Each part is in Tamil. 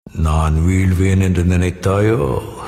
நான் வீழ்வேன் என்று நினைத்தாயோ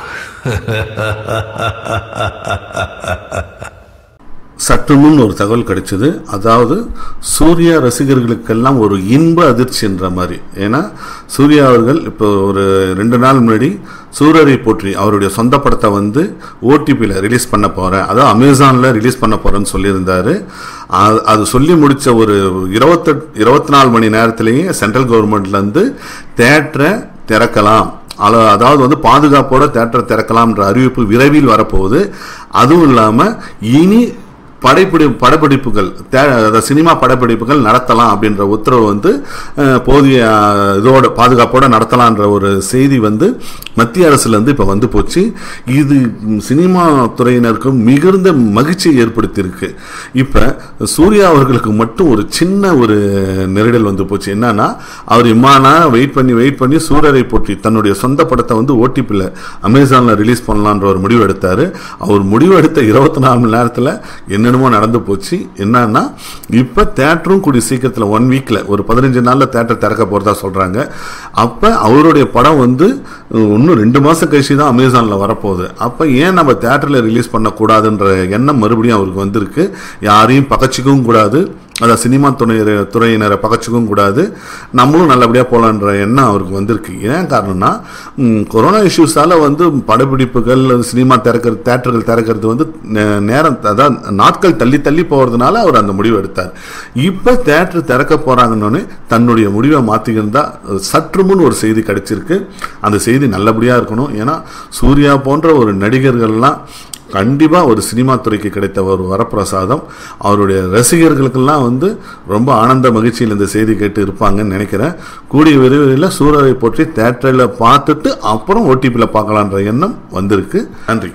சற்று முன் ஒரு தகவல் கிடைச்சது அதாவது சூர்யா ரசிகர்களுக்கெல்லாம் ஒரு இன்ப அதிர்ச்சின்ற மாதிரி ஏன்னா சூர்யா அவர்கள் இப்போ ஒரு ரெண்டு நாள் முன்னாடி சூரரை போற்றி அவருடைய சொந்த படத்தை வந்து ஓடிபியில் ரிலீஸ் பண்ண போகிறேன் அதாவது அமேசானில் ரிலீஸ் பண்ண போகிறேன்னு சொல்லியிருந்தாரு அது- அது சொல்லி முடித்த ஒரு இருபத்தெட் இருபத்தி நாலு மணி நேரத்திலேயே சென்ட்ரல் கவர்மெண்ட்லேருந்து தேட்டரை திறக்கலாம் அல- அதாவது வந்து பாதுகாப்போட தேட்டரை திறக்கலாம்ன்ற அறிவிப்பு விரைவில் வரப்போகுது அதுவும் இல்லாமல் இனி படைப்பிடி படப்பிடிப்புகள் தே- அதாவது சினிமா படப்பிடிப்புகள் நடத்தலாம் அப்படின்ற உத்தரவு வந்து அஹ், போதிய அஹ், இதோட பாதுகாப்போட நடத்தலான்ற ஒரு செய்தி வந்து மத்திய அரசுலேருந்து இப்போ வந்து போச்சு இது ம், சினிமா துறையினருக்கு மிகுந்த மகிழ்ச்சியை ஏற்படுத்தியிருக்கு இப்போ சூர்யா அவர்களுக்கு மட்டும் ஒரு சின்ன ஒரு நெருடல் வந்து போச்சு என்னன்னா அவர் இம்மானா வெயிட் பண்ணி வெயிட் பண்ணி சூரரை போற்றி தன்னுடைய சொந்த படத்தை வந்து ஓடிபியில் அமேசானில் ரிலீஸ் பண்ணலான்ற ஒரு முடிவு எடுத்தார் அவர் முடிவு எடுத்த இருபத்தி நாலு மணி நேரத்தில் என்னென்னமோ நடந்து போச்சு என்னன்னா இப்போ தேட்டரும் கூடிய சீக்கிரத்தில் ஒன் வீக்கில் ஒரு பதினஞ்சு நாளில் தேட்டர் திறக்க போகிறதா சொல்கிறாங்க அப்போ அவருடைய படம் வந்து அஹ், இன்னும் ரெண்டு மாதம் கழிச்சு தான் அமேசானில் வரப்போகுது அப்போ ஏன் நம்ம தேட்டரில் ரிலீஸ் பண்ணக்கூடாதுன்ற எண்ணம் மறுபடியும் அவருக்கு வந்திருக்கு யாரையும் பகச்சிக்கவும் கூடாது அதான் சினிமா துணை துறையினரை பகச்சிக்கவும் கூடாது நம்மளும் நல்லபடியாக போகலான்ற எண்ணம் அவருக்கு வந்திருக்கு ஏன் காரணம்னா ம், கொரோனா இஷ்யூஸால் வந்து படப்பிடிப்புகள் சினிமா திறக்கிறது தேட்டர்கள் திறக்கிறது வந்து நே- நேரம் அதான் நாட்கள் தள்ளி தள்ளி போகிறதுனால அவர் அந்த முடிவு எடுத்தார் இப்போ தேட்டர் திறக்க போகிறாங்கன்னு தன்னுடைய முடிவை மாற்றிக்கிருந்தா சற்று முன் ஒரு செய்தி கிடைச்சிருக்கு அந்த செய்தி நல்லபடியாக இருக்கணும் ஏன்னா சூர்யா போன்ற ஒரு நடிகர்கள்லாம் கண்டிப்பாக ஒரு சினிமா துறைக்கு கிடைத்த ஒரு வரப்பிரசாதம் அவருடைய ரசிகர்களுக்கெல்லாம் வந்து ரொம்ப ஆனந்த மகிழ்ச்சியில் இந்த செய்தி கேட்டு இருப்பாங்கன்னு நினைக்கிறேன் கூடிய விரைவில் சூரரை போற்றி தேட்டரில் பார்த்துட்டு அப்புறம் ஓடிபியில் பார்க்கலான்ற எண்ணம் வந்திருக்கு நன்றி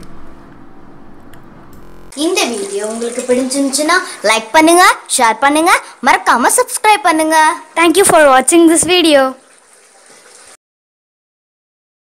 இந்த வீடியோ உங்களுக்கு பிடிச்சிருந்துச்சுன்னா லைக் பண்ணுங்க ஷேர் பண்ணுங்க மறக்காம சப்ஸ்கிரைப் பண்ணுங்க Thank you for watching this video.